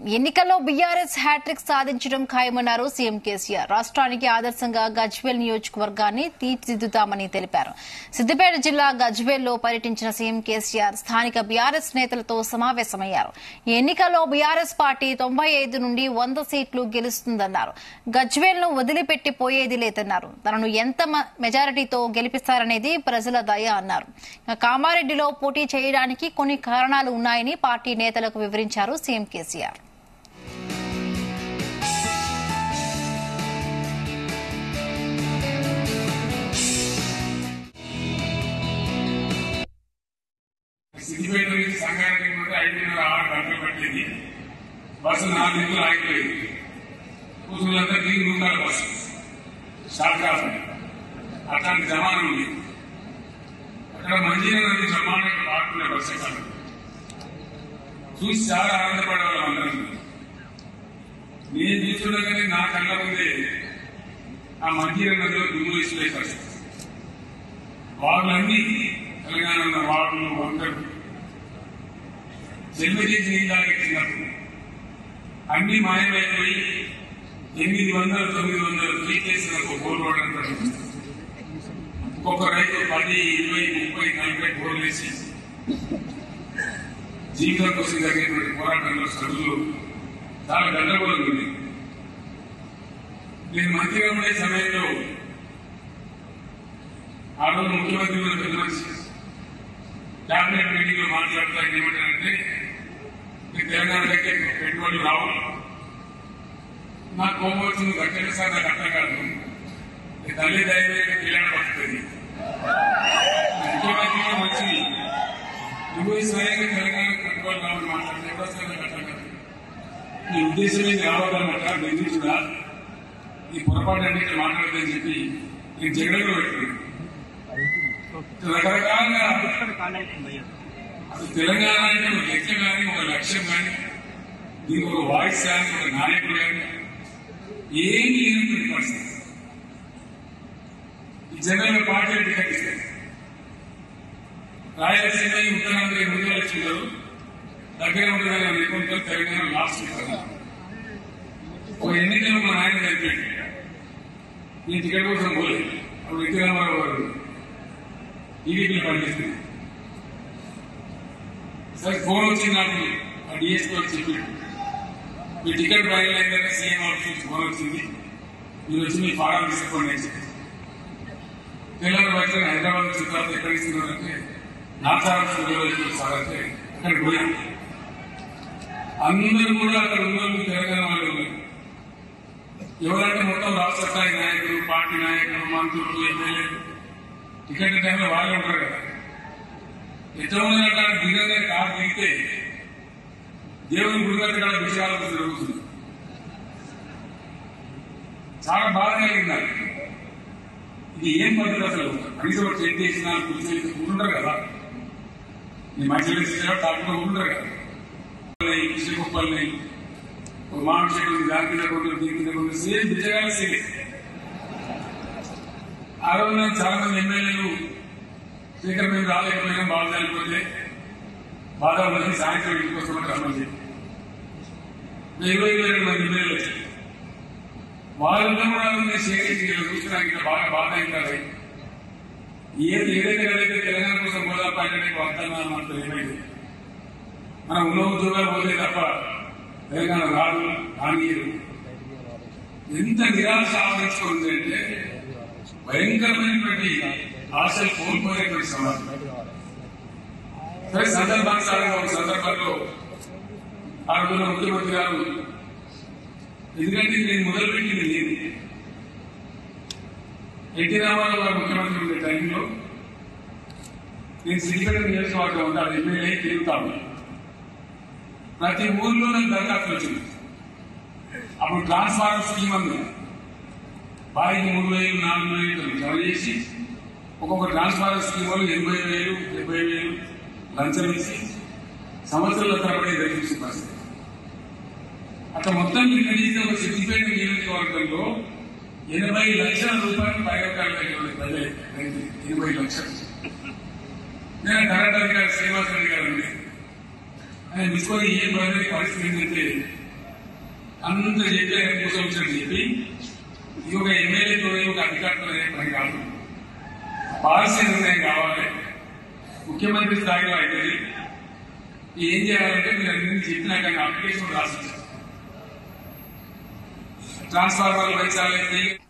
ఎన్నికల్లో BRS hat trick సాధించడం ఖాయమన్నారు CM KCR రాష్ట్రానికి ఆదర్శంగా గజ్వేల్ నియోజకవర్గాన్ని తీర్చిదిద్దుతామని తెలిపారు సిద్దిపేట జిల్లా గజ్వేల్లో పర్యటించిన సీఎం కేసీఆర్ స్థానిక బీఆర్ఎస్ నేతలతో సమావేశమయ్యారు ఈ ఎన్నికల్లో బీఆర్ఎస్ పార్టీ తొంభై ఐదు నుండి వంద సీట్లు గెలుస్తుందన్నారు గజ్వేల్ ను వదిలిపెట్టి పోయేది లేదన్నారు తనను ఎంత మ- మెజారిటీతో గెలిపిస్తారనేది ప్రజల దయ అన్నారు ఇక కామారెడ్డిలో పోటీ చేయడానికి కొన్ని కారణాలు ఉన్నాయని పార్టీ నేతలకు వివరించారు సీఎం కేసీఆర్ సిద్దిపేట నుంచి సంగారెడ్డి పోతే ఐదున్నర ఆరు గంటలు పట్టింది బస్సు నాలుగు నిమిషాలు ఆగిపోయింది కూతురులంతా దిగి నూకాల బస్సు షార్ట్ కావాలి అట్లాంటి జమానం ఉంది అక్కడ మంచిగా నది జమానంగా పాడుతున్న బస్సు ఎక్కాలి చూసి చాలా ఆనందపడే వాళ్ళం అందరం నేను చూస్తుండగానే నా కళ్ళ ముందే ఆ మంచిగా నదిలో దుమ్ములు ఇసులే పరిస్థితి వాళ్ళన్నీ తెలంగాణ ఉన్న వార్డులు వంకలు జన్మ చేసి నీళ్ళు తాగెట్టినప్పుడు అన్ని మాయమైపోయి ఎనిమిది వందలు తొమ్మిది వందలు తీసేసిన ఒక బోర్ రోడ్ అంటారు ఒక్కొక్క రైతు పది ఇరవై ముప్పై నలభై బోర్లు వేసి జీవితం కోసం జరిగినటువంటి పోరాటంలో చదువులు చాలా గందరగోళం ఉంది నేను మంత్రిగా ఉండే సమయంలో ఆ రోజు ముఖ్యమంత్రి ఉన్న పెద్ద మనిషి క్యాబినెట్ మీటింగ్ లో మాట్లాడుతూ ఆయన ఏమంటారంటే "మీకు తెలంగాణ దగ్గర పెట్టుబడులు రావు నాకు కోపం వచ్చింది కట్టెలు సార్ నాకు అర్థం కాదు ఈ తల్లి దయచేసి పిల్లలు పడుతుంది ముఖ్యమంత్రిగా వచ్చి నువ్వు స్వయంగా తెలంగాణ పెట్టుబడులు రావని మాట్లాడితే ఎవరో సార్ నాకు అర్థం కాదు నీ ఉద్దేశం ఏంటి రావాలన్నమాట బెదిరించుదా ఈ పొరపాటు అంటే మాట్లాడదని చెప్పి నేను జగన్లో పెట్టుకున్నాను రకరకాలుగా అసలు తెలంగాణ అంటే ఒక లెక్క కానీ ఒక లక్ష్యం కానీ దీనికి ఒక వాయిస్ కానీ ఒక నాయకుడు కానీ ఏమీ లేనటువంటి పరిస్థితి ఈ జనరల్ పార్టీ టికెట్ ఇస్తారు రాయలసీమ ఉత్తరాంధ్ర ఎనిమిది లక్షలు దగ్గర ఉంటుందని అనుకుంటారు తెలంగాణ లాస్ట్ ఇస్తారు ఒక ఎన్నికల్లో మా నాయన చనిపోయాడు నేను టికెట్ కోసం పోలేదు అప్పుడు ఎన్టీ రామారావు గారు టీడీపీ పనిచేస్తుంది సరే ఫోన్ వచ్చి నాకు ఆ డిఎస్పీ వచ్చి చెప్పాడు మీ టికెట్ బయలు అయిందంటే సీఎం ఆఫీస్ నుంచి ఫోన్ వచ్చింది మీరు వచ్చి మీ ఫారం తీసుకోండి అని చెప్పి తెలంగాణ వచ్చి హైదరాబాద్ వచ్చిన తర్వాత ఎక్కడ ఇస్తున్నారంటే నాచారం స్టూడియోలో సార్ అంటే అక్కడికి పోయాం అందరూ కూడా అక్కడ ఉన్న వాళ్ళు తెలంగాణ వాళ్ళు ఉన్నారు ఎవరంటే మొత్తం రాష్ట్ర స్థాయి నాయకులు పార్టీ నాయకులు మంత్రులు ఎమ్మెల్యేలు టికెట్ టైంలో వాళ్ళే ఉంటారు కదా ఎట్లా ఉన్నారంటే దిగంగా కారు దిగితే దేవుని గుడిగట్టు కూడా విషయాలకు జరుగుతుంది చాలా బాగా కలిగింది నాకు. ఇది ఏం పద్ధతి అసలు కనీసం ఒక చెట్టు వేసినా కూర్చొని ఉండరు కదా ఈ మధ్యలో తప్పకుండా ఉండరు కదా కృష్ణ కుప్పల్ని ఒక మామిడి చెట్టు ఉంది, దాని కింద కొందరు దీని కింద కొందరు సేమ్ బిజగానే సేమ్ ఆ రోజున చాలా మంది ఎమ్మెల్యేలు స్పీకర్ మేము రాలేకపోయినా బాధ చనిపోతే బాధ ఉన్నది సాయంత్రం ఇంటికి వస్తామని రమ్మని చెప్పి ఇరవై ఇరవై రెండు మంది ఎమ్మెల్యేలు వచ్చారు వాళ్ళంతా కూడా నేను సేకరించి చూసినాక ఇంకా బాగా బాధ అయింది ఏది ఏదైతే ఏదైతే తెలంగాణ కోసం పోదా పైన వాగ్దానం అంత ఏమైంది మనం ఉన్న ఉద్యోగాలు పోతే తప్ప తెలంగాణ రాదు రానియరు ఎంత నిరాశ ఆవరించుకుంది అంటే భయంకరమైనటువంటి ఆశలు కోల్పోయేటువంటి సమాజం సరే సందర్భానుసారంగా ఒక సందర్భంలో ఆ రోజున ముఖ్యమంత్రి గారు ఎందుకంటే నేను మొదలుపెట్టింది లేదు ఎన్టీ రామారావు గారు ముఖ్యమంత్రి ఉండే టైంలో నేను సిద్దిపేట నియోజకవర్గం ఉంటే అది ఎమ్మెల్యే తిరుగుతాను ప్రతి ఊర్లో నాకు దరఖాస్తు వచ్చింది అప్పుడు ట్రాన్స్ఫార్మర్ స్కీమ్ అంది వారికి మూడు వేలు నాలుగు వేలు జమ చేసి ఒక్కొక్క ట్రాన్స్ఫార్మర్ స్కీమ్ వాళ్ళు ఎనభై వేలు డెబ్బై వేలు లంచం ఇచ్చి సంవత్సరాల తరబడి రైతు పరిస్థితి అట్లా మొత్తం కనీసం ఒక సిద్దిపేట నియోజకవర్గంలో ఎనభై లక్షల రూపాయలు పైరకాలు ప్రజలు రైతులు ఎనభై లక్షలు నేను కరెంట్ అధికారి శ్రీనివాస రెడ్డి గారు అండి ఆయన తీసుకొని ఏం ప్రజల పరిస్థితి ఏంటంటే అంత చెప్పే కూర్చోవచ్చని చెప్పి ఈ ఒక ఎమ్మెల్యేతో ఒక అధికారితో పని కాదు పాలసీ నిర్ణయం కావాలి ముఖ్యమంత్రి స్థాయిలో అయితే ఏం చేయాలంటే మీరు అన్ని చెప్పినాక అప్లికేషన్ రాసి ట్రాన్స్ఫార్మర్లు పెంచాలి